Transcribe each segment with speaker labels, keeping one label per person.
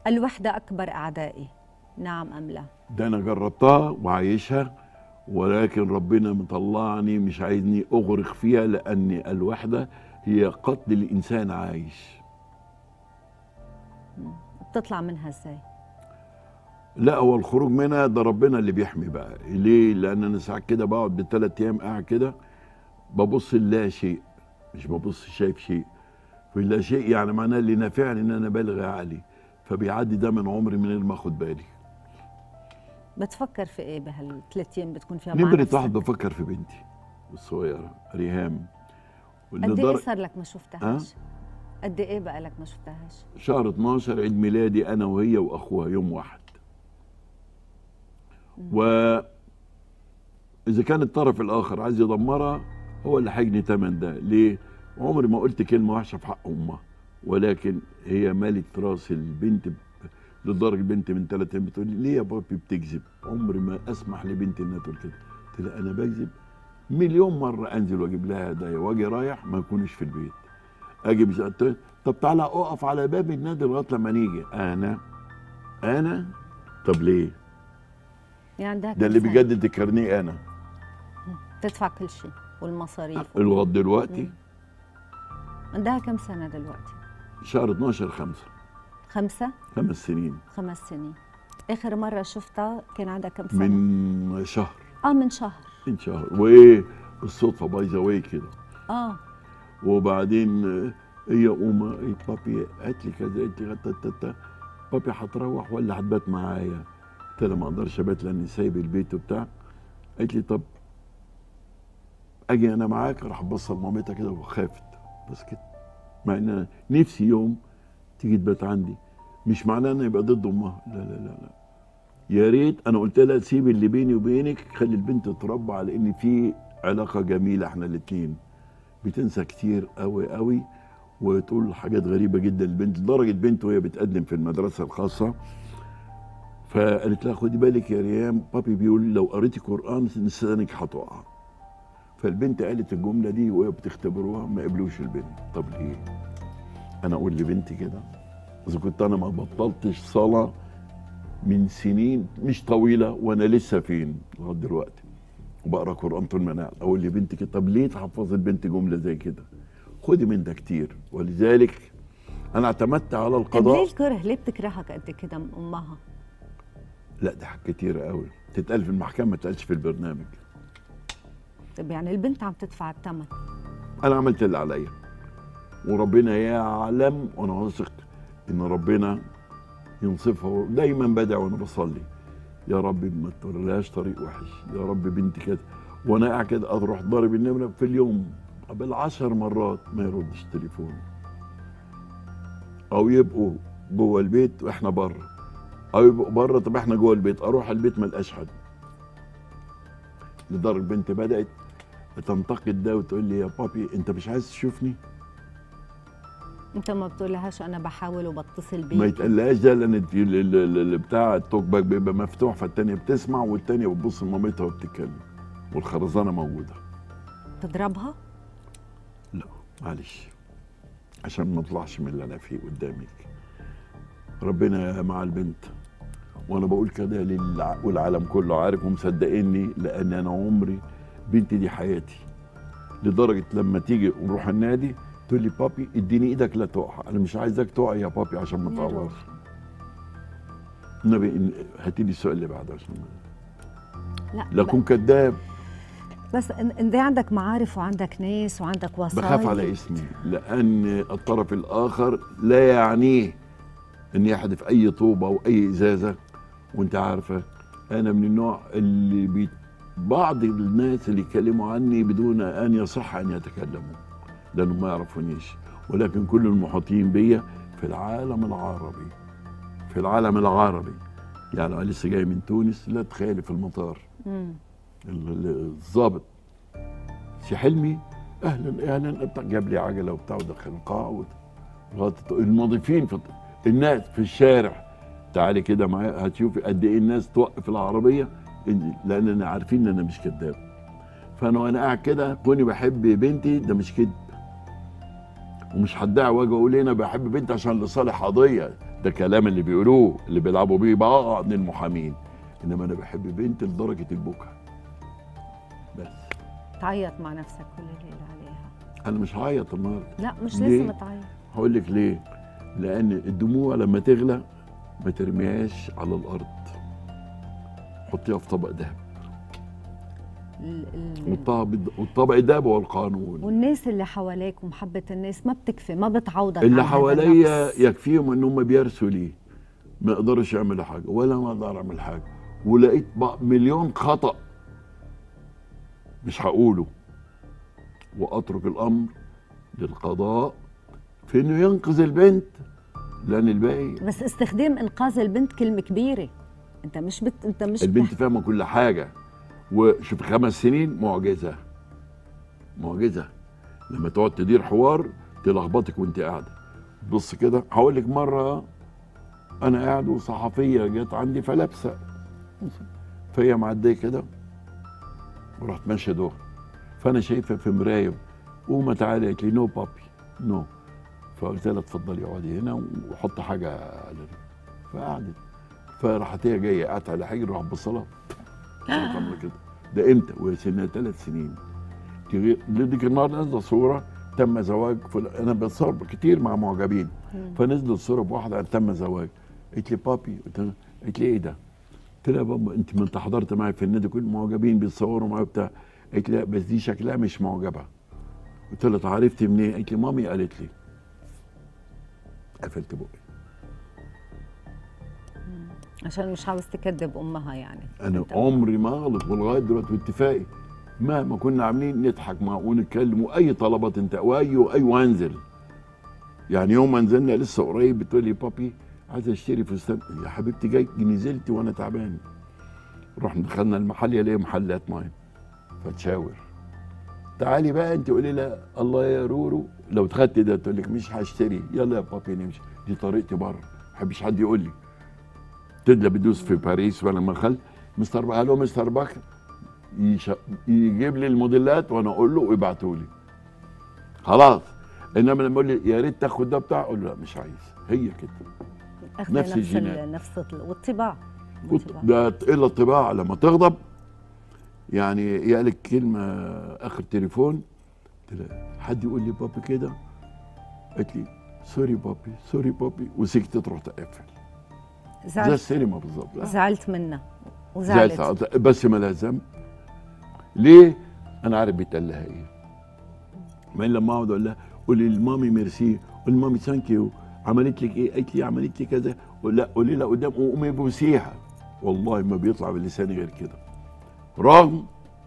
Speaker 1: الوحدة أكبر أعدائي نعم أم لا
Speaker 2: ده انا جربتها وعايشها ولكن ربنا مطلعني مش عايزني اغرق فيها لان الوحده هي قتل الانسان عايش
Speaker 1: بتطلع منها إزاي
Speaker 2: لا هو الخروج منها ده ربنا اللي بيحمي بقى ليه لان انا ساعات كده بقعد بالثلاث ايام قاعد كده ببص لا شيء مش ببص شايف شيء في لا شيء يعني معناه اللي نافعني ان انا بالغ عقلي فبيعدي ده من عمري من غير ما اخد بالي
Speaker 1: بتفكر في إيه بهالثلاث أيام بتكون فيها مع
Speaker 2: نمرة
Speaker 1: نفسك
Speaker 2: واحد بفكر في بنتي الصغيرة ريهام
Speaker 1: قد إيه
Speaker 2: ولدر-
Speaker 1: صار لك ما شفتهاش قد إيه بقى لك ما شفتهاش
Speaker 2: شهر 12 عيد ميلادي انا وهي واخوها يوم واحد و اذا كان الطرف الاخر عايز يدمرها هو اللي هيجني تمن ده ليه عمري ما قلت كلمه وحشه في حق امها ولكن هي مالت راس البنت ب- لدرجه البنت من ثلاث ايام بتقول لي ليه يا بابي بتكذب عمري ما اسمح لبنتي انها تقول كده قلت لها انا بكذب مليون مره انزل واجيب لها هدايا واجي رايح ما يكونش في البيت اجي مش قلت له، طب تعالى اقف على باب النادي لغايه لما نيجي انا انا طب ليه
Speaker 1: يعني عندها
Speaker 2: ده اللي
Speaker 1: كم سنة؟
Speaker 2: بيجدد الكارنيه انا
Speaker 1: تدفع كل شيء والمصاريف
Speaker 2: لغايه دلوقتي
Speaker 1: عندها كم سنة دلوقتي
Speaker 2: شهر 12 5
Speaker 1: خمسة
Speaker 2: خمس سنين
Speaker 1: خمس سنين آخر مرة شفتها كان عندها كم سنة
Speaker 2: من شهر
Speaker 1: آه من شهر
Speaker 2: من شهر وايه الصدفه باي ذا واي كده
Speaker 1: آه
Speaker 2: وبعدين آه، هي أمه إيه بابي قالت لي كذا قالت لي تا- تا- تا. بابي هتروح ولا هتبات معايا؟ قلت لها ما اقدرش ابات لاني سايب البيت وبتاع قالت لي طب اجي انا معاك راح بص لمامتها كده وخافت بس كده مع ان أنا نفسي يوم تيجي تبات عندي مش معناه ان يبقى ضد امها لا لا لا لا يا ريت انا قلت لها سيب اللي بيني وبينك خلي البنت تتربى على ان في علاقه جميله احنا الاثنين بتنسى كتير قوي قوي وتقول حاجات غريبه جدا للبنت لدرجه بنت وهي بتقدم في المدرسه الخاصه فقالت لها خدي بالك يا ريم بابي بيقول لو قريتي قران لسانك هتقع فالبنت قالت الجمله دي وهي بتختبروها ما قبلوش البنت طب ليه انا اقول لبنتي كده اذا كنت انا ما بطلتش صلاه من سنين مش طويله وانا لسه فين لغايه دلوقتي وبقرا قران طول ما انا قاعد. اقول لبنتي كده طب ليه تحفظ البنت جمله زي كده خدي من ده كتير ولذلك انا اعتمدت على
Speaker 1: طب ليه
Speaker 2: القضاء
Speaker 1: الكره ليه بتكرهك قد كده من أمها
Speaker 2: لا ده حاجات كتير قوي تتقال في المحكمه ما تتقالش في البرنامج
Speaker 1: طب يعني البنت عم تدفع الثمن
Speaker 2: انا عملت اللي عليا وربنا يعلم وانا واثق ان ربنا ينصفها دايما بدعي وانا بصلي يا رب ما توريلهاش طريق وحش يا رب بنتي كده وانا قاعد كده اروح ضارب النمره في اليوم بالعشر مرات ما يردش التليفون او يبقوا جوه البيت واحنا بره او يبقوا بره طب احنا جوه البيت اروح البيت ما القاش حد لدرجه بنتي بدات تنتقد ده وتقول لي يا بابي انت مش عايز تشوفني
Speaker 1: انت ما بتقولهاش انا بحاول وبتصل
Speaker 2: ما
Speaker 1: بيك
Speaker 2: يتقلهاش ده لان ال- ال- ال- ال- بتاع التوك باك بيبقى مفتوح فالتانية بتسمع والتانية بتبص لمامتها وبتتكلم والخرزانة موجودة
Speaker 1: تضربها
Speaker 2: لا معلش عشان ما اطلعش من اللي انا فيه قدامك ربنا مع البنت وانا بقول كده للع... والعالم كله عارف ومصدقني لان انا عمري بنتي دي حياتي لدرجه لما تيجي ونروح النادي تقول لي بابي اديني ايدك لا تقع انا مش عايزك تقع يا بابي عشان ما
Speaker 1: يا
Speaker 2: تعورش
Speaker 1: روحي.
Speaker 2: النبي إن- هاتي لي السؤال اللي بعده عشان ما-
Speaker 1: لا
Speaker 2: لا اكون كذاب
Speaker 1: بس ان إن دي عندك معارف وعندك ناس وعندك وسائط
Speaker 2: بخاف على اسمي لان الطرف الاخر لا يعنيه ان يحدف اي طوبه او اي ازازه وانت عارفه انا من النوع اللي بي بعض الناس اللي يتكلموا عني بدون ان يصح ان يتكلموا لانهم ما يعرفونيش ولكن كل المحيطين بيا في العالم العربي في العالم العربي يعني انا لسه جاي من تونس لا تخيلي في المطار
Speaker 1: مم.
Speaker 2: ال- ال- الضابط سي حلمي اهلا اهلا بتاع جاب لي عجله وبتاع ودخل القاعه وت- لغايه الط- المضيفين في الط- الناس في الشارع تعالي كده معايا هتشوفي قد ايه الناس توقف العربيه إن- لاننا عارفين ان انا مش كذاب فانا وانا قاعد كده كوني بحب بنتي ده مش كذب ومش هدعي واجي اقول انا بحب بنتي عشان لصالح قضيه ده كلام اللي بيقولوه اللي بيلعبوا بيه بعض المحامين انما انا بحب بنت لدرجه البكا بس
Speaker 1: تعيط مع نفسك كل ليله عليها
Speaker 2: انا مش هعيط النهارده
Speaker 1: لا مش
Speaker 2: ليه؟
Speaker 1: لازم تعيط
Speaker 2: هقول لك ليه لان الدموع لما تغلى ما ترميهاش على الارض حطيها في طبق دهب
Speaker 1: ال- ال-
Speaker 2: والطبق والطبق الدهب هو القانون
Speaker 1: والناس اللي حواليك ومحبة الناس ما بتكفي ما بتعوضك
Speaker 2: اللي
Speaker 1: عن هذا
Speaker 2: حواليا
Speaker 1: النقص.
Speaker 2: يكفيهم ان هم بيرسوا لي ما يقدرش يعملوا حاجه ولا انا اقدر اعمل حاجه ولقيت بقى مليون خطا مش هقوله واترك الامر للقضاء في انه ينقذ البنت لان الباقي
Speaker 1: بس استخدام انقاذ البنت كلمة كبيرة انت مش بت... انت مش
Speaker 2: البنت
Speaker 1: بتح-
Speaker 2: فاهمه كل حاجه وشوف خمس سنين معجزه معجزه لما تقعد تدير حوار تلخبطك وانت قاعده بص كده هقول لك مره انا قاعد وصحفيه جت عندي فلابسه فهي معديه كده ورحت ماشيه دور فانا شايفها في مرايه قومه تعالى قالت لي نو بابي نو فقلت لها اتفضلي اقعدي هنا وحط حاجه على فقعدت فراحت هي جايه قعدت على حاجه راح بصلها كانت عامله كده ده امتى؟ وهي سنها ثلاث سنين تغير ديك النهار نازله صوره تم زواج فل... انا بتصور كتير مع معجبين فنزلت صوره بواحده قال تم زواج قالت لي بابي قلت لها قالت لي ايه ده؟ قلت لها يا بابا انت ما انت حضرت معايا في النادي كل المعجبين بيتصوروا معايا بتاع قالت لي لا بس دي شكلها مش معجبه قلت لها "طب عرفتي منين؟ قالت لي مامي قالت لي قفلت بقي
Speaker 1: عشان مش عاوز تكذب امها يعني
Speaker 2: انا
Speaker 1: أنت-
Speaker 2: عمري ما اغلط ولغايه دلوقتي باتفاقي مهما كنا عاملين نضحك مع ونتكلم واي طلبات انت واي واي وانزل يعني يوم ما نزلنا لسه قريب بتقول لي بابي عايز اشتري فستان يا حبيبتي جاي نزلت وانا تعبان رحنا دخلنا المحل يلاقي محلات معين فتشاور تعالي بقى انت قولي لها الله يا رورو لو اتخدت ده تقول لك مش هشتري يلا يا بابي نمشي دي طريقتي بره ما بحبش حد يقول لي تدلى بدوس في باريس وانا ما دخلت مستر بقى هلو مستر بكر يش... يجيب لي الموديلات وانا اقول له ويبعتوا لي خلاص انما لما يقول لي يا ريت تاخد ده بتاع اقول له لا مش عايز هي كده
Speaker 1: أخذ
Speaker 2: نفس
Speaker 1: نفس
Speaker 2: الجينات.
Speaker 1: ال- نفس ال- والطباع
Speaker 2: كنت
Speaker 1: والطباع.
Speaker 2: ده الا الطباع لما تغضب يعني يقلك كلمه اخر تليفون قلت لها حد يقول لي بابي كده قالت لي سوري بابي سوري بابي وسكتت رحت قافل زي
Speaker 1: زعلت
Speaker 2: السينما بالظبط لا.
Speaker 1: زعلت منها وزعلت
Speaker 2: زعلت بس ما لها ذنب ليه؟ انا عارف بيتقال لها ايه ما لما اقعد اقول لها قولي لمامي ميرسي قولي لمامي ثانك يو عملت لك ايه؟ قالت لي عملت لي كذا قول لا قولي لها قدام وقومي بوسيها والله ما بيطلع بلساني غير كده رغم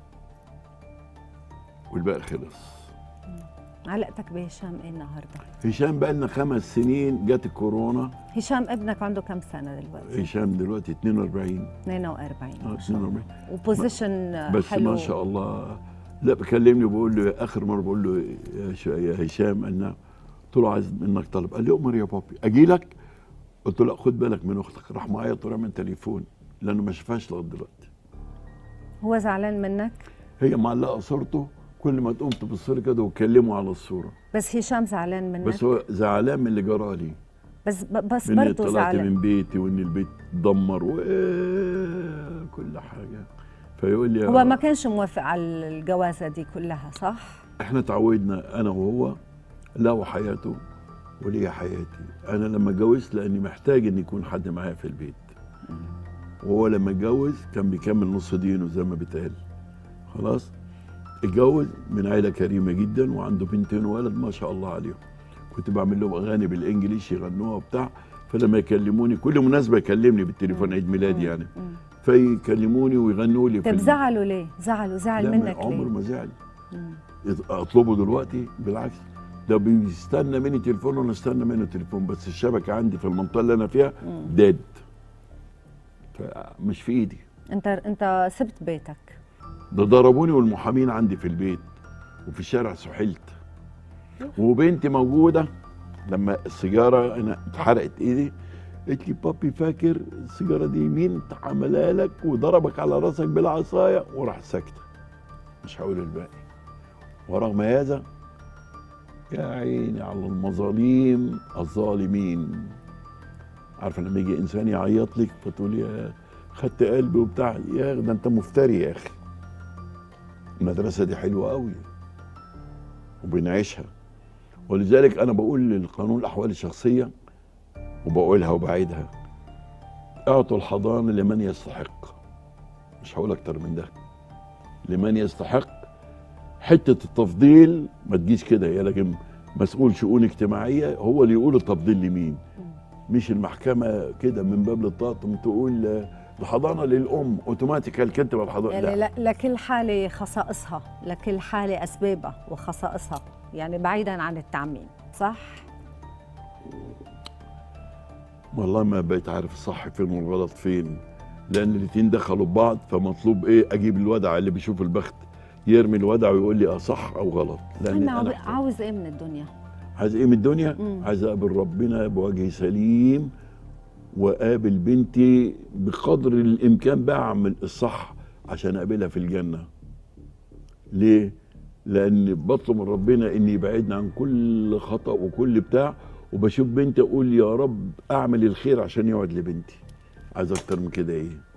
Speaker 2: والباقي خلص
Speaker 1: علاقتك بهشام ايه النهارده؟
Speaker 2: هشام بقى لنا خمس سنين جت الكورونا
Speaker 1: هشام ابنك عنده كم سنه دلوقتي؟
Speaker 2: هشام دلوقتي 42
Speaker 1: 42
Speaker 2: اه
Speaker 1: ما شاء الله
Speaker 2: 42
Speaker 1: وبوزيشن
Speaker 2: بس
Speaker 1: حلو
Speaker 2: ما شاء الله لا بكلمني وبقول له اخر مره بقول له يا, ش... يا هشام انا قلت له عايز منك طلب قال لي امر يا بابي اجي لك قلت له لا خد بالك من اختك راح معايا طلع من تليفون لانه ما شافهاش لغايه دلوقتي
Speaker 1: هو زعلان منك
Speaker 2: هي معلقه صورته كل ما تقوم تبص لي كده وتكلمه على الصوره
Speaker 1: بس هشام زعلان منك
Speaker 2: بس هو زعلان من اللي جرى لي
Speaker 1: بس ب- بس
Speaker 2: من اني
Speaker 1: برضه
Speaker 2: طلعت
Speaker 1: زعلان
Speaker 2: من بيتي وان البيت اتدمر وكل حاجه فيقول لي
Speaker 1: هو ما كانش موافق على الجوازه دي كلها صح؟
Speaker 2: احنا اتعودنا انا وهو له حياته وليا حياتي انا لما اتجوزت لاني محتاج ان يكون حد معايا في البيت وهو لما اتجوز كان بيكمل نص دينه زي ما بيتقال خلاص اتجوز من عيله كريمه جدا وعنده بنتين وولد ما شاء الله عليهم كنت بعمل لهم اغاني بالانجليش يغنوها وبتاع فلما يكلموني كل مناسبه يكلمني بالتليفون عيد ميلادي يعني
Speaker 1: مم.
Speaker 2: فيكلموني ويغنوا لي في
Speaker 1: طب
Speaker 2: ال-
Speaker 1: زعلوا ليه؟ زعلوا زعل
Speaker 2: لا،
Speaker 1: منك
Speaker 2: عمره
Speaker 1: ليه؟
Speaker 2: ما زعل
Speaker 1: مم.
Speaker 2: اطلبه دلوقتي بالعكس ده بيستنى مني تليفون وانا استنى منه تليفون بس الشبكه عندي في المنطقه اللي انا فيها
Speaker 1: مم.
Speaker 2: ديد فمش في ايدي
Speaker 1: انت انت سبت بيتك
Speaker 2: ده ضربوني والمحامين عندي في البيت وفي الشارع سحلت وبنتي موجوده لما السيجاره انا اتحرقت ايدي قالت لي بابي فاكر السيجاره دي مين عملها لك وضربك على راسك بالعصايه وراح ساكته مش هقول الباقي ورغم هذا يا عيني على المظاليم الظالمين عارفه لما يجي انسان يعيط لك فتقول يا خدت قلبي وبتاع يا ده انت مفتري يا اخي المدرسه دي حلوه قوي وبنعيشها ولذلك انا بقول للقانون الاحوال الشخصيه وبقولها وبعيدها اعطوا الحضانه لمن يستحق مش هقول اكتر من ده لمن يستحق حته التفضيل ما تجيش كده يا لكن مسؤول شؤون اجتماعيه هو اللي يقول التفضيل لمين مش المحكمه كده من باب للطاقم تقول آه، الحضانه للام اوتوماتيكال كتب الحضانه
Speaker 1: يعني
Speaker 2: لا.
Speaker 1: ل- لكل حالة خصائصها لكل حالة أسبابها وخصائصها يعني بعيدا عن التعميم صح؟
Speaker 2: والله ما بقيت عارف الصح فين والغلط فين لان الاتنين دخلوا ببعض فمطلوب ايه اجيب الودع اللي بيشوف البخت يرمي الودع ويقول لي اه صح او غلط لان
Speaker 1: أنا عاو-
Speaker 2: انا
Speaker 1: عاوز إيه من الدنيا؟
Speaker 2: عايز ايه من الدنيا
Speaker 1: مم.
Speaker 2: عايز اقابل ربنا بوجه سليم واقابل بنتي بقدر الامكان بعمل الصح عشان اقابلها في الجنه ليه لان بطلب من ربنا ان يبعدنا عن كل خطا وكل بتاع وبشوف بنتي اقول يا رب اعمل الخير عشان يقعد لبنتي عايز اكتر من كده ايه